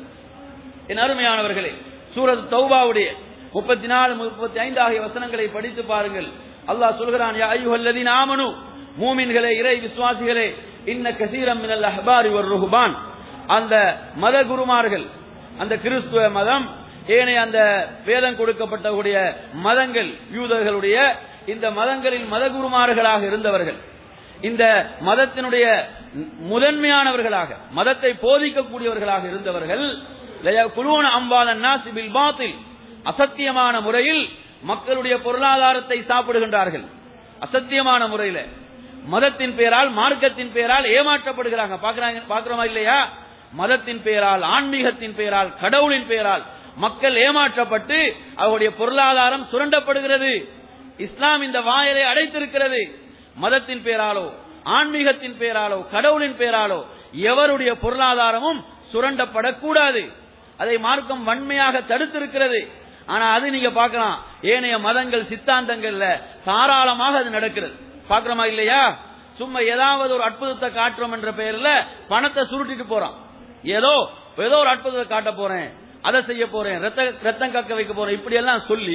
என் அருமையானவர்களே சூரத் தௌபாவுடைய முப்பத்தி நாலு முப்பத்தி ஐந்து ஆகிய வசனங்களை படித்து பாருங்கள் அல்லாஹ் சொல்கிறான் யா அய்யுஹல்லதீன ஆமனு மூமின்களே இறை விசுவாசிகளே இன்ன கசீரம் மினல் அஹ்பாரி வர் ருஹ்பான் அந்த மத குருமார்கள் அந்த கிறிஸ்துவ மதம் ஏனைய அந்த வேதம் கொடுக்கப்பட்டவுடைய மதங்கள் யூதர்களுடைய இந்த மதங்களில் மதகுருமார்களாக இருந்தவர்கள் இந்த மதத்தினுடைய முதன்மையானவர்களாக மதத்தை போதிக்கக்கூடியவர்களாக இருந்தவர்கள் குலூன அம்பாலன் நாசிபில் பாத்தில் அசத்தியமான முறையில் மக்களுடைய பொருளாதாரத்தை சாப்பிடுகின்றார்கள் அசத்தியமான முறையில மதத்தின் பெயரால் மார்க்கத்தின் பெயரால் ஏமாற்றப்படுகிறாங்க பாக்குறாங்க பாக்குறோமா இல்லையா மதத்தின் பெயரால் ஆன்மீகத்தின் பெயரால் கடவுளின் பெயரால் மக்கள் ஏமாற்றப்பட்டு அவருடைய பொருளாதாரம் சுரண்டப்படுகிறது இஸ்லாம் இந்த வாயலை அடைத்திருக்கிறது மதத்தின் பெயராலோ ஆன்மீகத்தின் பெயராலோ கடவுளின் பெயராலோ எவருடைய பொருளாதாரமும் சுரண்டப்படக்கூடாது அதை மார்க்கம் வன்மையாக தடுத்திருக்கிறது ஆனா அது நீங்க பார்க்கலாம் ஏனைய மதங்கள் சித்தாந்தங்கள்ல தாராளமாக அது நடக்கிறது பாக்குறோமா இல்லையா சும்மா ஏதாவது ஒரு அற்புதத்தை காட்டுறோம் என்ற பெயர்ல பணத்தை சுருட்டிட்டு போறான் ஏதோ ஏதோ ஒரு அற்புதத்தை காட்ட போறேன் அதை செய்ய போறேன் ரத்த ரத்தம் கக்க வைக்க போறேன் இப்படி எல்லாம் சொல்லி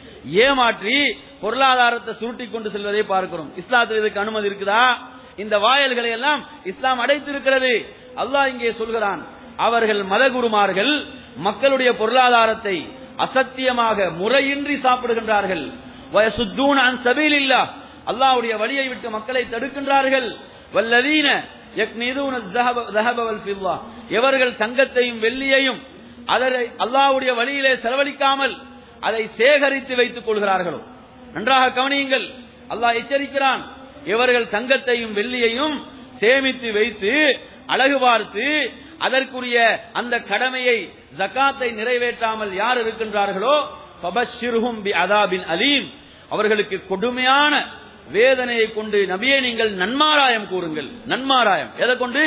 ஏமாற்றி பொருளாதாரத்தை சுருட்டி கொண்டு செல்வதை பார்க்கிறோம் இஸ்லாத்தில் இதுக்கு அனுமதி இருக்குதா இந்த வாயல்களை எல்லாம் இஸ்லாம் அடைத்திருக்கிறது அல்லாஹ் இங்கே சொல்கிறான் அவர்கள் மதகுருமார்கள் மக்களுடைய பொருளாதாரத்தை அசத்தியமாக முறையின்றி சாப்பிடுகின்றார்கள் வயசுத்தூன் அன் சபீலில்லா அல்லாஹ்வுடைய வழியை விட்டு மக்களை தடுக்கின்றார்கள் வல்லதீன யக்னிதூன الذهب- ذهب والفضة. எவர்கள் தங்கத்தையும் வெள்ளியையும் அதனை அல்லாஹ்வுடைய வழியிலே செலவழிக்காமல் அதை சேகரித்து வைத்துக் கொள்கிறார்களோ நன்றாக கவனியுங்கள் அல்லாஹ் எச்சரிக்கிறான் இவர்கள் தங்கத்தையும் வெள்ளியையும் சேமித்து வைத்து அழகு பார்த்து அதற்குரிய அந்த கடமையை ஜகாத்தை நிறைவேற்றாமல் யார் இருக்கின்றார்களோ ஃபபஷ்ஷிர்ஹும் பிஅதாபின் அலீம் அவர்களுக்கு கொடுமையான வேதனையை கொண்டு நபியே நீங்கள் நன்மாராயம் கூறுங்கள் நன்மாராயம் எதை கொண்டு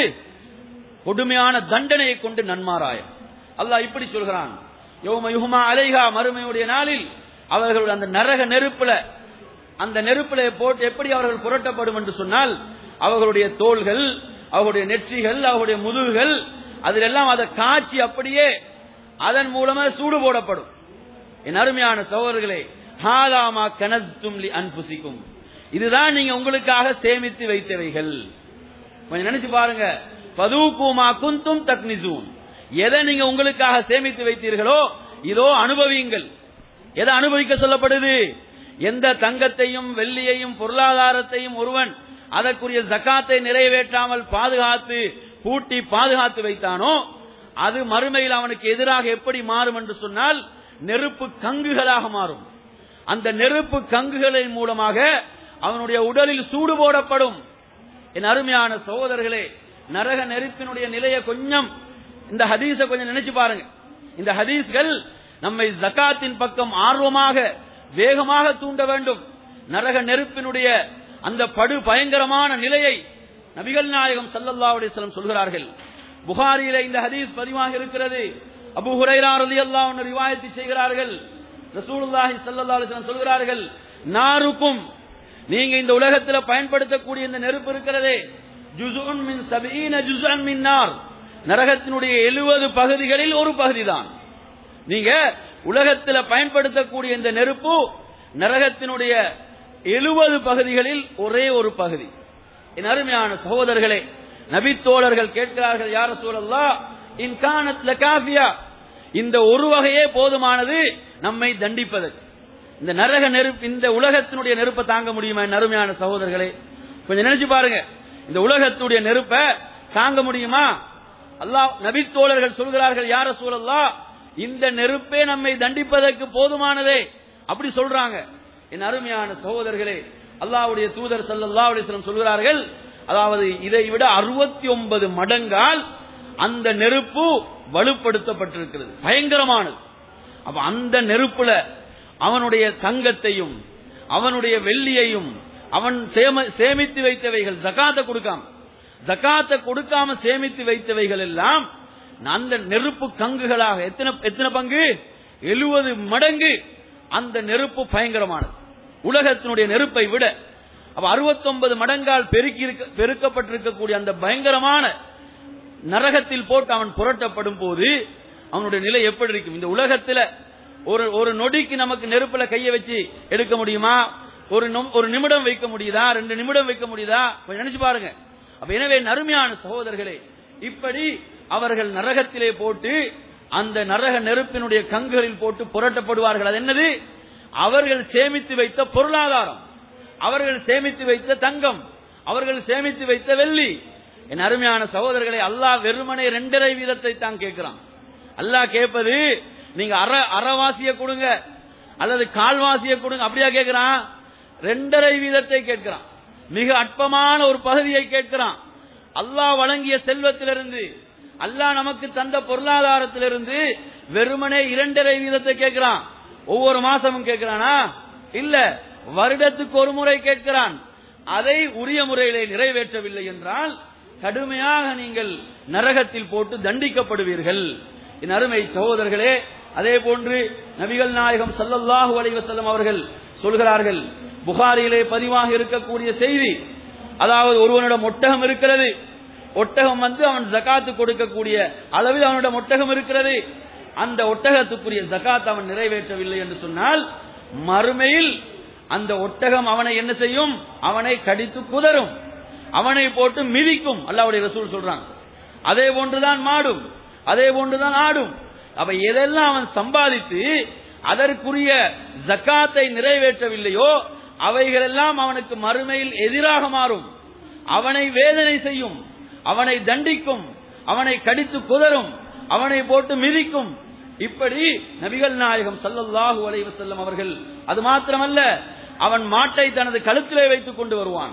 கொடுமையான தண்டனையை கொண்டு நன்மாராயம் அல்லாஹ் இப்படி சொல்கிறான் யௌம யுஹ்மா அலைஹா மறுமையுடைய நாளில் அவர்கள் அந்த நரக நெருப்புல அந்த நெருப்புல போட்டு எப்படி அவர்கள் புரட்டப்படும் என்று சொன்னால் அவர்களுடைய தோள்கள் அவர்களுடைய நெற்றிகள் அவர்களுடைய முதுகுகள் அதிலெல்லாம் அதை காய்ச்சி அப்படியே அதன் மூலமா சூடு போடப்படும் என் அருமையான சகோதரர்களே ஹாலாமா கனஸ்தும் லி அன்புசிக்கும் இதுதான் நீங்க உங்களுக்காக சேமித்து வைத்தவைகள் கொஞ்சம் நினைச்சு பாருங்க பதூக்குமா குந்தும் தக்னிசூன் எதை நீங்க உங்களுக்காக சேமித்து வைத்தீர்களோ இதோ அனுபவியுங்கள் எதை அனுபவிக்க சொல்லப்படுது எந்த தங்கத்தையும் வெள்ளியையும் பொருளாதாரத்தையும் ஒருவன் அதற்குரிய ஜக்காத்தை நிறைவேற்றாமல் பாதுகாத்து பூட்டி பாதுகாத்து வைத்தானோ அது மறுமையில் அவனுக்கு எதிராக எப்படி மாறும் என்று சொன்னால் நெருப்பு கங்குகளாக மாறும் அந்த நெருப்பு கங்குகளின் மூலமாக அவனுடைய உடலில் சூடு போடப்படும் என் அருமையான சகோதரர்களே நரக நெருப்பினுடைய நிலையை கொஞ்சம் இந்த ஹதீஸ கொஞ்சம் நினைச்சு பாருங்க இந்த ஹதீஸ்கள் நம்மை ஜகாத்தின் பக்கம் ஆர்வமாக வேகமாக தூண்ட வேண்டும் நரக நெருப்பினுடைய அந்த படு பயங்கரமான நிலையை நபிகள் நாயகம் ஸல்லல்லாஹு அலைஹி வஸல்லம் சொல்கிறார்கள் புகாரியில இந்த ஹதீஸ் பதிவாக இருக்கிறது அபூ ஹுரைரா ரலியல்லாஹு அன்ஹு ரிவாயத்து செய்கிறார்கள் ரசூலுல்லாஹி ஸல்லல்லாஹு அலைஹி வஸல்லம் சொல்கிறார்கள் நாருக்கும் நீங்க இந்த உலகத்துல பயன்படுத்தக்கூடிய இந்த நெருப்பு இருக்கிறதே ஜுசுன் மின் சபீன ஜுசுன் மின் நார் நரகத்தினுடைய எழுபது பகுதிகளில் ஒரு பகுதிதான் நீங்க உலகத்துல பயன்படுத்தக்கூடிய இந்த நெருப்பு நரகத்தினுடைய எழுபது பகுதிகளில் ஒரே ஒரு பகுதி என் அருமையான சகோதரர்களே நபித்தோழர்கள் கேட்கிறார்கள் யார சூழல்லா இன்கானத் லகாஃபியா இந்த ஒரு வகையே போதுமானது நம்மை தண்டிப்பதற்கு இந்த நரக நெருப்பு இந்த உலகத்தினுடைய நெருப்பை தாங்க முடியுமா என் அருமையான சகோதரர்களே கொஞ்சம் நினைச்சு பாருங்க இந்த உலகத்துடைய நெருப்பை தாங்க முடியுமா அல்லாஹ் நபித்தோழர்கள் சொல்கிறார்கள் யார சூழல்லா இந்த நெருப்பே நம்மை தண்டிப்பதற்கு போதுமானதே அப்படி சொல்றாங்க என் அருமையான சகோதரர்களே அல்லாஹ்வுடைய தூதர் ஸல்லல்லாஹு அலைஹி வஸல்லம் சொல்கிறார்கள் அதாவது இதை விட அறுபத்தி ஒன்பது மடங்கால் அந்த நெருப்பு வலுப்படுத்தப்பட்டிருக்கிறது பயங்கரமானது அப்ப அந்த நெருப்புல அவனுடைய தங்கத்தையும் அவனுடைய வெள்ளியையும் அவன் சேம- சேமித்து வைத்தவைகள் ஜகாத்தை கொடுக்காம ஜகாத்தை கொடுக்காம சேமித்து வைத்தவைகள் எல்லாம் அந்த நெருப்பு கங்குகளாக எத்தனை எத்தனை பங்கு எழுபது மடங்கு அந்த நெருப்பு பயங்கரமானது உலகத்தினுடைய நெருப்பை விட அப்ப 69 மடங்கால் பெருக்கி இருக்க- பெருக்கப்பட்டிருக்கக்கூடிய அந்த பயங்கரமான நரகத்தில் போட்டு அவன் புரட்டப்படும் போது அவனுடைய நிலை எப்படி இருக்கும் இந்த உலகத்துல ஒரு ஒரு நொடிக்கு நமக்கு நெருப்புல கைய வச்சு எடுக்க முடியுமா ஒரு நொ- ஒரு நிமிடம் வைக்க முடியுதா ரெண்டு நிமிடம் வைக்க முடியுதா கொஞ்சம் நினைச்சு பாருங்க அப்ப எனவே நறுமையான சகோதரர்களே இப்படி அவர்கள் நரகத்திலே போட்டு அந்த நரக நெருப்பினுடைய கங்குகளில் போட்டு புரட்டப்படுவார்கள் அது என்னது அவர்கள் சேமித்து வைத்த பொருளாதாரம் அவர்கள் சேமித்து வைத்த தங்கம் அவர்கள் சேமித்து வைத்த வெள்ளி என் அருமையான சகோதரர்களை அல்லாஹ் வெறுமனே ரெண்டரை வீதத்தை தான் கேட்கிறான் அல்லாஹ் கேட்பது நீங்க அற அறவாசிய கொடுங்க அல்லது கால்வாசிய கொடுங்க அப்படியா கேட்கிறான் ரெண்டரை வீதத்தை கேட்கிறான் மிக அற்பமான ஒரு பகுதியை கேட்கிறான் அல்லாஹ் வழங்கிய செல்வத்திலிருந்து அல்லாஹ் நமக்கு தந்த பொருளாதாரத்திலிருந்து வெறுமனே இரண்டரை வீதத்தை கேட்கிறான் ஒவ்வொரு மாசமும் கேட்கிறானா இல்ல வருடத்துக்கு ஒரு முறை கேட்கிறான் அதை உரிய முறையிலே நிறைவேற்றவில்லை என்றால் கடுமையாக நீங்கள் நரகத்தில் போட்டு தண்டிக்கப்படுவீர்கள் என் அருமை சகோதரர்களே அதே போன்று நபிகள் நாயகம் ஸல்லல்லாஹு அலைஹி வஸல்லம் அவர்கள் சொல்கிறார்கள் புகாரிலே பதிவாக இருக்கக்கூடிய செய்தி அதாவது ஒருவனிடம் ஒட்டகம் இருக்கிறது ஒட்டகம் வந்து அவன் ஜகாத்து கொடுக்கக்கூடிய அளவில் அவனிடம் ஒட்டகம் இருக்கிறது அந்த ஒட்டகத்துக்குரிய ஜகாத் அவன் நிறைவேற்றவில்லை என்று சொன்னால் மறுமையில் அந்த ஒட்டகம் அவனை என்ன செய்யும் அவனை கடித்து குதறும் அவனை போட்டு மிதிக்கும் அல்லாவுடைய ரசூல் சொல்றான் அதே போன்றுதான் மாடும் அதே போன்றுதான் ஆடும் அப்ப எதெல்லாம் அவன் சம்பாதித்து அதற்குரிய ஜக்காத்தை நிறைவேற்றவில்லையோ அவைகளெல்லாம் அவனுக்கு மறுமையில் எதிராக மாறும் அவனை வேதனை செய்யும் அவனை தண்டிக்கும் அவனை கடித்து குதறும் அவனை போட்டு மிதிக்கும் இப்படி நபிகள் நாயகம் சல்லல்லாஹு அலைஹி வஸல்லம் அவர்கள் அது மாத்திரமல்ல அவன் மாட்டை தனது கழுத்திலே வைத்துக் கொண்டு வருவான்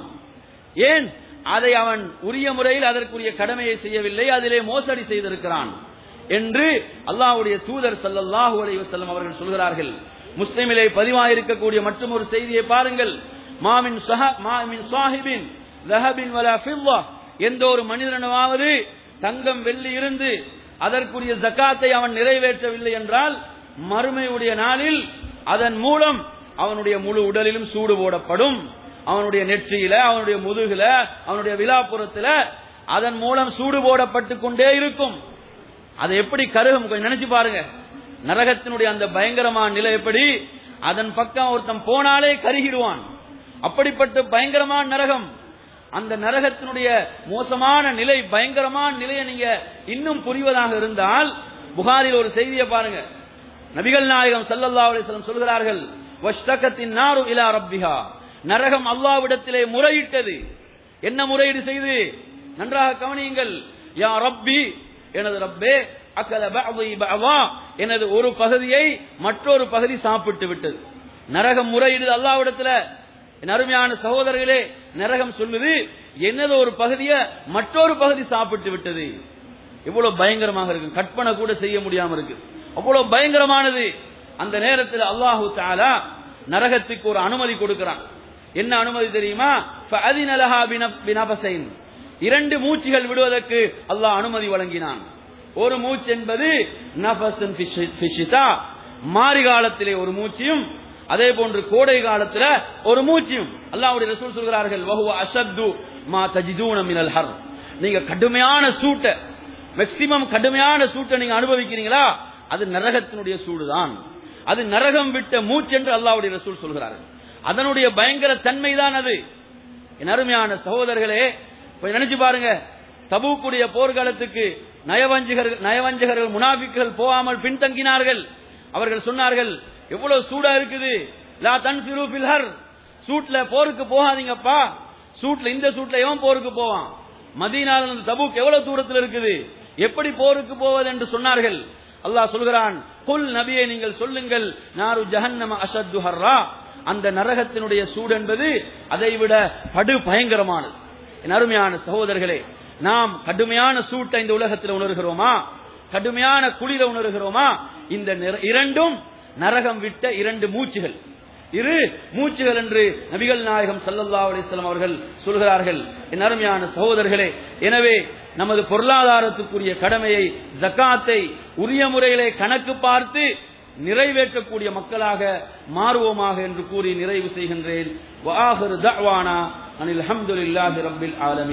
ஏன் அதை அவன் உரிய முறையில் அதற்குரிய கடமையை செய்யவில்லை அதிலே மோசடி செய்திருக்கிறான் என்று அல்லாஹ்வுடைய தூதர் சல்லல்லாஹு அலைஹி வஸல்லம் அவர்கள் சொல்கிறார்கள் முஸ்லிமிலே பதிவாயிருக்கக்கூடிய மற்றும் ஒரு செய்தியை பாருங்கள் மாமின் சஹ மாமின் சாஹிபின் லஹபின் வலா ஃபிவ்வா எந்த ஒரு மனிதனாவது தங்கம் வெள்ளி இருந்து அதற்குரிய ஜக்காத்தை அவன் நிறைவேற்றவில்லை என்றால் மறுமையுடைய நாளில் அதன் மூலம் அவனுடைய முழு உடலிலும் சூடு போடப்படும் அவனுடைய நெற்றியில அவனுடைய முதுகுல அவனுடைய விழாப்புறத்துல அதன் மூலம் சூடு போடப்பட்டு கொண்டே இருக்கும் அது எப்படி கருகும் கொஞ்சம் நினைச்சு பாருங்க நரகத்தினுடைய அந்த பயங்கரமான நிலை எப்படி அதன் பக்கம் ஒருத்தன் போனாலே கருகிடுவான் அப்படிப்பட்ட பயங்கரமான நரகம் அந்த நரகத்தினுடைய மோசமான நிலை பயங்கரமான நிலையை நீங்க இன்னும் புரிவதாக இருந்தால் புகாரில் ஒரு செய்தியை பாருங்க நபிகள் நாயகம் சல்லல்லா அலிஸ்லம் சொல்கிறார்கள் வஷ்டகத்தின் நாரு இலா ரப்பிஹா நரகம் அல்லாவிடத்திலே முறையிட்டது என்ன முறையீடு செய்து நன்றாக கவனியுங்கள் யா ரப்பி எனது ரப்பே அக்கல பஅதி பஅவா எனது ஒரு பகுதியை மற்றொரு பகுதி சாப்பிட்டு விட்டது நரகம் முறையிடுது அல்லாவிடத்துல என் அருமையான சகோதரர்களே நரகம் சொல்லுது என்னது ஒரு பகுதியை மற்றொரு பகுதி சாப்பிட்டு விட்டது இவ்வளவு பயங்கரமாக இருக்கு கற்பனை கூட செய்ய முடியாம இருக்கு அவ்வளவு பயங்கரமானது அந்த நேரத்தில் அல்லாஹு தாலா நரகத்துக்கு ஒரு அனுமதி கொடுக்கிறான் என்ன அனுமதி தெரியுமா ஃபஅதின லஹா பினப்- பினபஸைன். இரண்டு மூச்சுகள் விடுவதற்கு அல்லாஹ் அனுமதி வழங்கினான் ஒரு மூச்சு என்பது நஃபஸுன் ஃபிஷ்- ஃபிஷிதா மாரி காலத்திலே ஒரு மூச்சியும் அதே போன்று கோடை காலத்துல ஒரு மூச்சியும் அல்லாஹ்வுடைய ரசூல் சொல்கிறார்கள் வஹுவ அஷத்து மா தஜிதூன மினல் ஹர் நீங்க கடுமையான சூட்டை மேக்சிமம் கடுமையான சூட்டை நீங்க அனுபவிக்கிறீங்களா அது நரகத்தினுடைய சூடுதான் அது நரகம் விட்ட மூச்சு என்று அல்லாஹ்வுடைய ரசூல் சொல்கிறார்கள் அதனுடைய பயங்கர தன்மை தான் அது என் அருமையான சகோதரர்களே கொஞ்சம் நினைச்சு பாருங்க தபூக்குடைய போர்க்காலத்துக்கு நயவஞ்சகர்கள் நயவஞ்சகர்கள் முனாபிக்குகள் போகாமல் பின்தங்கினார்கள் அவர்கள் சொன்னார்கள் எவ்வளவு சூடா இருக்குது லா தன்ஃபிரு ஃபில் ஹர் சூட்ல போருக்கு போகாதீங்கப்பா சூட்ல இந்த சூட்ல எவன் போருக்கு போவான் மதீனால இருந்து தபூக் எவ்வளவு தூரத்தில் இருக்குது எப்படி போருக்கு போவது என்று சொன்னார்கள் அல்லாஹ் சொல்கிறான் குல் நபியை நீங்கள் சொல்லுங்கள் நாரு ஜஹன்னம அஷத்து ஹர்ரா அந்த நரகத்தினுடைய சூடு என்பது அதைவிட படு பயங்கரமானது என் அருமையான சகோதரர்களே நாம் கடுமையான சூட்டை இந்த உலகத்தில் உணர்கிறோமா கடுமையான குளிர உணர்கிறோமா இந்த நிற- இரண்டும் நரகம் விட்ட இரண்டு மூச்சுகள் இரு மூச்சுகள் என்று நபிகள் நாயகம் ஸல்லல்லாஹு அலைஹி வஸல்லம் அவர்கள் சொல்கிறார்கள் என் அருமையான சகோதரர்களே எனவே நமது பொருளாதாரத்துக்குரிய கடமையை ஜக்காத்தை உரிய முறையிலே கணக்கு பார்த்து நிறைவேற்றக்கூடிய மக்களாக மாறுவோமாக என்று கூறி நிறைவு செய்கின்றேன் வஆஹிரு தஅவானா அனில் ஹம்துலில்லாஹி ரப்பில் ஆலமீன்